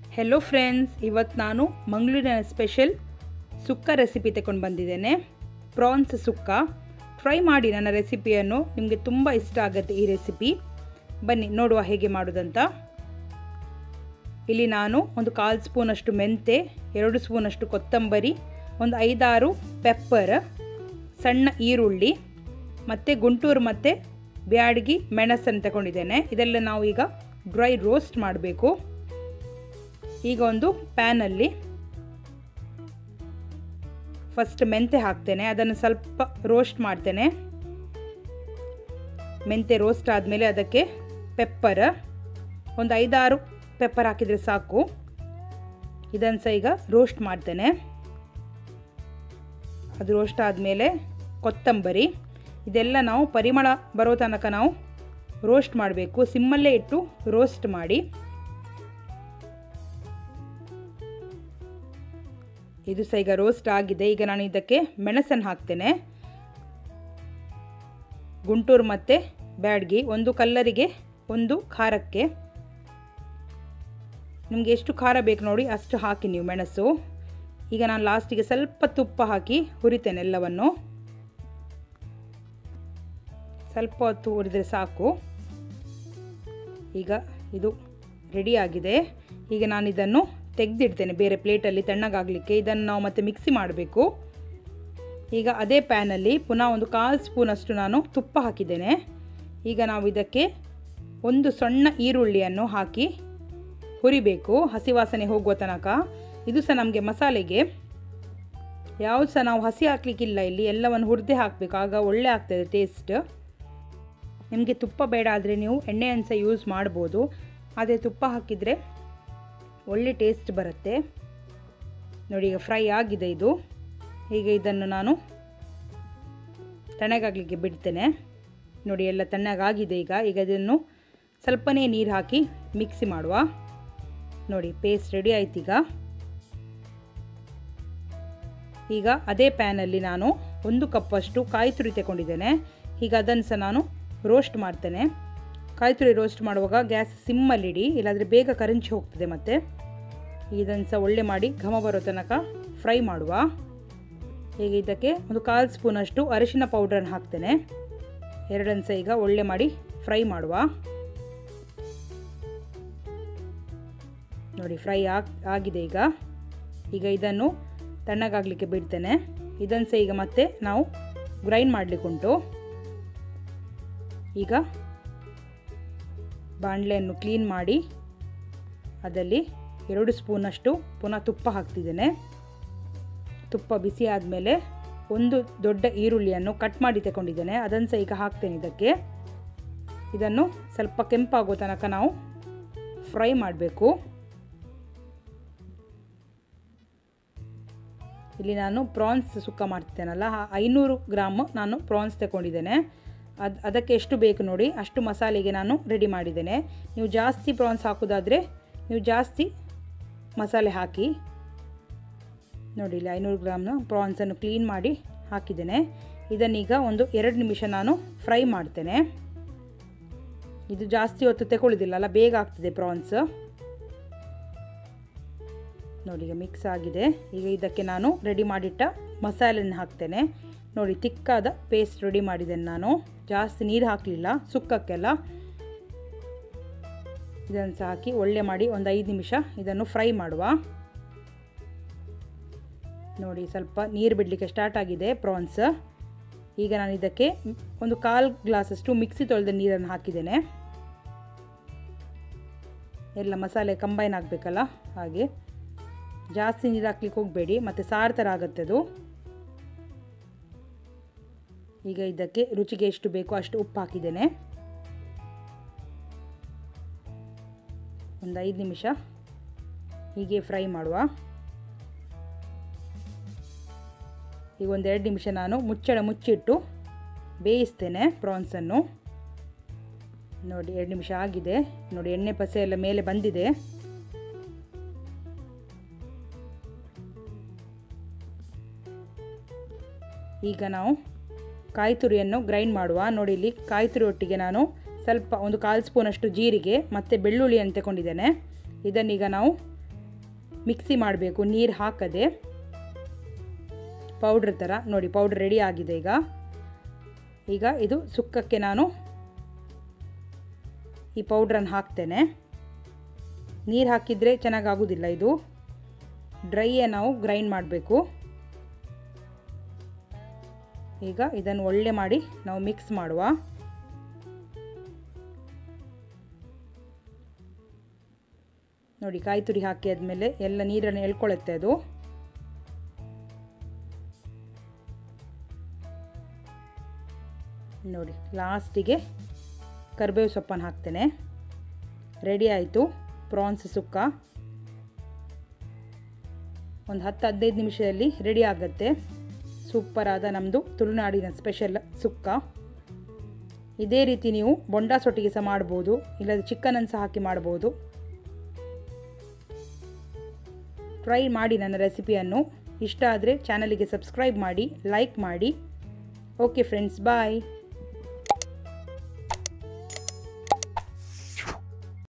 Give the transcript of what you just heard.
hello friends ಇವತ್ತು ನಾನು ಮಂಗಳೂರಿನ ಸ್ಪೆಷಲ್ ಸುಕ್ಕ ರೆಸಿಪಿ ತಗೊಂಡು ಬಂದಿದ್ದೇನೆ ಪ್ರಾನ್ಸ್ ಸುಕ್ಕ ಟ್ರೈ ಮಾಡಿ ನನ್ನ ರೆಸಿಪಿಯನ್ನು ನಿಮಗೆ ತುಂಬ ಇಷ್ಟ ಆಗುತ್ತೆ ಈ ರೆಸಿಪಿ ಬನ್ನಿ ನೋಡುವ ಹೇಗೆ ಮಾಡೋದಂತ ಇಲ್ಲಿ ನಾನು ಒಂದು ಕಾಲು ಸ್ಪೂನಷ್ಟು ಮೆಂತೆ ಎರಡು ಸ್ಪೂನಷ್ಟು ಕೊತ್ತಂಬರಿ ಒಂದು ಐದಾರು ಪೆಪ್ಪರ್ ಸಣ್ಣ ಈರುಳ್ಳಿ ಮತ್ತು ಗುಂಟೂರು ಮತ್ತು ಬ್ಯಾಡಗಿ ಮೆಣಸನ್ನು ತಗೊಂಡಿದ್ದೇನೆ ಇದೆಲ್ಲ ನಾವು ಈಗ ಡ್ರೈ ರೋಸ್ಟ್ ಮಾಡಬೇಕು ಈಗ ಒಂದು ಪ್ಯಾನಲ್ಲಿ ಫಸ್ಟ್ ಮೆಂತೆ ಹಾಕ್ತೇನೆ ಅದನ್ನು ಸ್ವಲ್ಪ ರೋಸ್ಟ್ ಮಾಡ್ತೇನೆ ಮೆಂತೆ ರೋಸ್ಟ್ ಆದಮೇಲೆ ಅದಕ್ಕೆ ಪೆಪ್ಪರ್ ಒಂದು ಐದಾರು ಪೆಪ್ಪರ್ ಹಾಕಿದರೆ ಸಾಕು ಇದನ್ನು ಸಹ ಈಗ ರೋಸ್ಟ್ ಮಾಡ್ತೇನೆ ಅದು ರೋಸ್ಟ್ ಆದಮೇಲೆ ಕೊತ್ತಂಬರಿ ಇದೆಲ್ಲ ನಾವು ಪರಿಮಳ ಬರೋ ತನಕ ನಾವು ರೋಸ್ಟ್ ಮಾಡಬೇಕು ಸಿಮ್ಮಲ್ಲೇ ಇಟ್ಟು ರೋಸ್ಟ್ ಮಾಡಿ ಇದು ಸಹ ಈಗ ರೋಸ್ಟ್ ಆಗಿದೆ ಈಗ ನಾನು ಇದಕ್ಕೆ ಮೆಣಸನ್ನು ಹಾಕ್ತೇನೆ ಗುಂಟೂರು ಮತ್ತು ಬ್ಯಾಡ್ಗಿ ಒಂದು ಕಲ್ಲರಿಗೆ ಒಂದು ಖಾರಕ್ಕೆ ನಿಮಗೆ ಎಷ್ಟು ಖಾರ ಬೇಕು ನೋಡಿ ಅಷ್ಟು ಹಾಕಿ ನೀವು ಮೆಣಸು ಈಗ ನಾನು ಲಾಸ್ಟಿಗೆ ಸ್ವಲ್ಪ ತುಪ್ಪ ಹಾಕಿ ಹುರಿತೇನೆ ಎಲ್ಲವನ್ನು ಸ್ವಲ್ಪ ಹೊತ್ತು ಹುರಿದ್ರೆ ಸಾಕು ಈಗ ಇದು ರೆಡಿ ಆಗಿದೆ ಈಗ ನಾನು ಇದನ್ನು ತೆಗೆದಿಡ್ತೇನೆ ಬೇರೆ ಪ್ಲೇಟಲ್ಲಿ ತಣ್ಣಗಾಗಲಿಕ್ಕೆ ಇದನ್ನು ನಾವು ಮತ್ತೆ ಮಿಕ್ಸಿ ಮಾಡಬೇಕು ಈಗ ಅದೇ ಪ್ಯಾನಲ್ಲಿ ಪುನಃ ಒಂದು ಕಾಲು ಸ್ಪೂನಷ್ಟು ನಾನು ತುಪ್ಪ ಹಾಕಿದ್ದೇನೆ ಈಗ ನಾವು ಇದಕ್ಕೆ ಒಂದು ಸಣ್ಣ ಈರುಳ್ಳಿಯನ್ನು ಹಾಕಿ ಹುರಿಬೇಕು ಹಸಿ ವಾಸನೆ ಹೋಗುವ ತನಕ ಇದು ಸಹ ನಮಗೆ ಮಸಾಲೆಗೆ ಯಾವುದು ಸಹ ನಾವು ಹಸಿ ಹಾಕಲಿಕ್ಕಿಲ್ಲ ಇಲ್ಲಿ ಎಲ್ಲವನ್ನು ಹುರಿದೇ ಹಾಕಬೇಕು ಆಗ ಒಳ್ಳೆ ಆಗ್ತದೆ ಟೇಸ್ಟ್ ನಿಮಗೆ ತುಪ್ಪ ಬೇಡ ಆದರೆ ನೀವು ಎಣ್ಣೆಯನ್ನು ಸಹ ಯೂಸ್ ಮಾಡ್ಬೋದು ಆದರೆ ತುಪ್ಪ ಹಾಕಿದರೆ ಒಳ್ಳೆ ಟೇಸ್ಟ್ ಬರುತ್ತೆ ನೋಡಿ ಈಗ ಫ್ರೈ ಆಗಿದೆ ಇದು ಹೀಗೆ ಇದನ್ನು ನಾನು ತಣ್ಣಗಾಗಲಿಕ್ಕೆ ಬಿಡ್ತೇನೆ ನೋಡಿ ಎಲ್ಲ ತಣ್ಣಗಾಗಿದೆ ಈಗ ಈಗ ಇದನ್ನು ಸ್ವಲ್ಪನೇ ನೀರು ಹಾಕಿ ಮಿಕ್ಸಿ ಮಾಡುವ ನೋಡಿ ಪೇಸ್ಟ್ ರೆಡಿ ಆಯ್ತು ಈಗ ಈಗ ಅದೇ ಪ್ಯಾನಲ್ಲಿ ನಾನು ಒಂದು ಕಪ್ಪಷ್ಟು ಕಾಯಿ ತುರಿ ತಗೊಂಡಿದ್ದೇನೆ ಈಗ ಅದನ್ನು ಸಹ ನಾನು ರೋಸ್ಟ್ ಮಾಡ್ತೇನೆ ಕಾಯಿ ತುರಿ ರೋಸ್ಟ್ ಮಾಡುವಾಗ ಗ್ಯಾಸ್ ಸಿಮ್ಮಲ್ಲಿಡಿ ಇಲ್ಲಾಂದರೆ ಬೇಗ ಕರಂಚಿ ಹೋಗ್ತದೆ ಮತ್ತು ಇದನ್ನು ಸಹ ಒಳ್ಳೆ ಮಾಡಿ ಘಮ ಬರೋ ತನಕ ಫ್ರೈ ಮಾಡುವ ಈಗ ಇದಕ್ಕೆ ಒಂದು ಕಾಲು ಸ್ಪೂನಷ್ಟು ಅರಿಶಿನ ಪೌಡ್ರನ್ನು ಹಾಕ್ತೇನೆ ಎರಡನ್ನು ಸಹ ಈಗ ಒಳ್ಳೆ ಮಾಡಿ ಫ್ರೈ ಮಾಡುವ ನೋಡಿ ಫ್ರೈ ಆಗ್ ಆಗಿದೆ ಈಗ ಈಗ ಇದನ್ನು ತಣ್ಣಗಾಗಲಿಕ್ಕೆ ಬಿಡ್ತೇನೆ ಇದನ್ನು ಸಹ ಈಗ ಮತ್ತೆ ನಾವು ಗ್ರೈಂಡ್ ಮಾಡಲಿಕ್ಕುಂಟು ಈಗ ಬಾಣಲೆಯನ್ನು ಕ್ಲೀನ್ ಮಾಡಿ ಅದರಲ್ಲಿ ಎರಡು ಸ್ಪೂನಷ್ಟು ಪುನಃ ತುಪ್ಪ ಹಾಕ್ತಿದ್ದೇನೆ ತುಪ್ಪ ಬಿಸಿ ಆದಮೇಲೆ ಒಂದು ದೊಡ್ಡ ಈರುಳ್ಳಿಯನ್ನು ಕಟ್ ಮಾಡಿ ತಗೊಂಡಿದ್ದೇನೆ ಅದನ್ನು ಸಹ ಈಗ ಹಾಕ್ತೇನೆ ಇದಕ್ಕೆ ಇದನ್ನು ಸ್ವಲ್ಪ ಕೆಂಪಾಗೋ ತನಕ ನಾವು ಫ್ರೈ ಮಾಡಬೇಕು ಇಲ್ಲಿ ನಾನು ಪ್ರಾನ್ಸ್ ಸುಕ್ಕ ಮಾಡ್ತಿದ್ದೇನಲ್ಲ ಐನೂರು ಗ್ರಾಮ್ ನಾನು ಪ್ರಾನ್ಸ್ ತಗೊಂಡಿದ್ದೇನೆ ಅದು ಅದಕ್ಕೆ ಎಷ್ಟು ಬೇಕು ನೋಡಿ ಅಷ್ಟು ಮಸಾಲೆಗೆ ನಾನು ರೆಡಿ ಮಾಡಿದ್ದೇನೆ ನೀವು ಜಾಸ್ತಿ ಪ್ರಾನ್ಸ್ ಹಾಕೋದಾದರೆ ನೀವು ಜಾಸ್ತಿ ಮಸಾಲೆ ಹಾಕಿ ನೋಡಿ ಇಲ್ಲಿ ಐನೂರು ಗ್ರಾಮ್ನ ಪ್ರಾನ್ಸನ್ನು ಕ್ಲೀನ್ ಮಾಡಿ ಹಾಕಿದ್ದೇನೆ ಇದನ್ನೀಗ ಒಂದು ಎರಡು ನಿಮಿಷ ನಾನು ಫ್ರೈ ಮಾಡ್ತೇನೆ ಇದು ಜಾಸ್ತಿ ಹೊತ್ತು ತಗೊಳ್ಳೋದಿಲ್ಲ ಅಲ್ಲ ಬೇಗ ಆಗ್ತದೆ ಪ್ರಾನ್ಸ್ ನೋಡಿ ಈಗ ಮಿಕ್ಸ್ ಆಗಿದೆ ಈಗ ಇದಕ್ಕೆ ನಾನು ರೆಡಿ ಮಾಡಿಟ್ಟ ಮಸಾಲೆಯನ್ನು ಹಾಕ್ತೇನೆ ನೋಡಿ ತಿಕ್ಕಾದ ಪೇಸ್ಟ್ ರೆಡಿ ಮಾಡಿದ್ದೇನೆ ನಾನು ಜಾಸ್ತಿ ನೀರು ಹಾಕಲಿಲ್ಲ ಸುಕ್ಕಕ್ಕೆಲ್ಲ ಇದನ್ನು ಸಹ ಹಾಕಿ ಒಳ್ಳೆ ಮಾಡಿ ಒಂದು ಐದು ನಿಮಿಷ ಇದನ್ನು ಫ್ರೈ ಮಾಡುವ ನೋಡಿ ಸ್ವಲ್ಪ ನೀರು ಬಿಡಲಿಕ್ಕೆ ಸ್ಟಾರ್ಟ್ ಆಗಿದೆ ಪ್ರಾನ್ಸ್ ಈಗ ನಾನು ಇದಕ್ಕೆ ಒಂದು ಕಾಲು ಗ್ಲಾಸಷ್ಟು ಮಿಕ್ಸಿ ತೊಳೆದ ನೀರನ್ನು ಹಾಕಿದ್ದೇನೆ ಎಲ್ಲ ಮಸಾಲೆ ಕಂಬೈನ್ ಆಗಬೇಕಲ್ಲ ಹಾಗೆ ಜಾಸ್ತಿ ನೀರು ಹಾಕ್ಲಿಕ್ಕೆ ಹೋಗಬೇಡಿ ಮತ್ತು ಸಾರು ಥರ ಆಗುತ್ತೆ ಅದು ಈಗ ಇದಕ್ಕೆ ರುಚಿಗೆ ಎಷ್ಟು ಬೇಕೋ ಅಷ್ಟು ಉಪ್ಪು ಹಾಕಿದ್ದೇನೆ ಒಂದು ಐದು ನಿಮಿಷ ಹೀಗೆ ಫ್ರೈ ಮಾಡುವ ಈಗ ಒಂದೆರಡು ನಿಮಿಷ ನಾನು ಮುಚ್ಚಳ ಮುಚ್ಚಿಟ್ಟು ಬೇಯಿಸ್ತೇನೆ ಪ್ರಾನ್ಸನ್ನು ನೋಡಿ ಎರಡು ನಿಮಿಷ ಆಗಿದೆ ನೋಡಿ ಎಣ್ಣೆ ಪಸೆ ಎಲ್ಲ ಮೇಲೆ ಬಂದಿದೆ ಈಗ ನಾವು ಕಾಯಿ ತುರಿಯನ್ನು ಗ್ರೈಂಡ್ ಮಾಡುವ ನೋಡಿ ಇಲ್ಲಿ ಕಾಯಿ ತುರಿ ಒಟ್ಟಿಗೆ ನಾನು ಸ್ವಲ್ಪ ಒಂದು ಕಾಲು ಸ್ಪೂನಷ್ಟು ಜೀರಿಗೆ ಮತ್ತು ಬೆಳ್ಳುಳ್ಳಿಯನ್ನು ತಗೊಂಡಿದ್ದೇನೆ ಇದನ್ನೀಗ ನಾವು ಮಿಕ್ಸಿ ಮಾಡಬೇಕು ನೀರು ಹಾಕದೆ ಪೌಡ್ರ್ ಥರ ನೋಡಿ ಪೌಡ್ರ್ ರೆಡಿ ಆಗಿದೆ ಈಗ ಈಗ ಇದು ಸುಕ್ಕಕ್ಕೆ ನಾನು ಈ ಪೌಡ್ರನ್ನು ಹಾಕ್ತೇನೆ ನೀರು ಹಾಕಿದರೆ ಚೆನ್ನಾಗಾಗೋದಿಲ್ಲ ಇದು ಡ್ರೈಯೇ ನಾವು ಗ್ರೈಂಡ್ ಮಾಡಬೇಕು ಈಗ ಇದನ್ನು ಒಳ್ಳೆ ಮಾಡಿ ನಾವು ಮಿಕ್ಸ್ ಮಾಡುವ ನೋಡಿ ಕಾಯಿ ತುರಿ ಹಾಕಿ ಆದಮೇಲೆ ಎಲ್ಲ ನೀರನ್ನು ಎಳ್ಕೊಳ್ಳುತ್ತೆ ಅದು ನೋಡಿ ಲಾಸ್ಟಿಗೆ ಕರಿಬೇವು ಸೊಪ್ಪನ್ನು ಹಾಕ್ತೇನೆ ರೆಡಿ ಆಯಿತು ಪ್ರಾನ್ಸ್ ಸುಕ್ಕ ಒಂದು ಹತ್ತು ಹದಿನೈದು ನಿಮಿಷದಲ್ಲಿ ರೆಡಿ ಆಗುತ್ತೆ ಸೂಪರಾದ ನಮ್ಮದು ತುಳುನಾಡಿನ ಸ್ಪೆಷಲ್ ಸುಕ್ಕ ಇದೇ ರೀತಿ ನೀವು ಬೊಂಡಾ ಸೊಟ್ಟಿಗೆ ಸಹ ಮಾಡ್ಬೋದು ಇಲ್ಲದ ಚಿಕನನ್ನು ಸಹ ಹಾಕಿ ಮಾಡ್ಬೋದು ಟ್ರೈ ಮಾಡಿ ನನ್ನ ರೆಸಿಪಿಯನ್ನು ಇಷ್ಟ ಆದರೆ ಚಾನಲಿಗೆ ಸಬ್ಸ್ಕ್ರೈಬ್ ಮಾಡಿ ಲೈಕ್ ಮಾಡಿ ಓಕೆ ಫ್ರೆಂಡ್ಸ್ ಬಾಯ್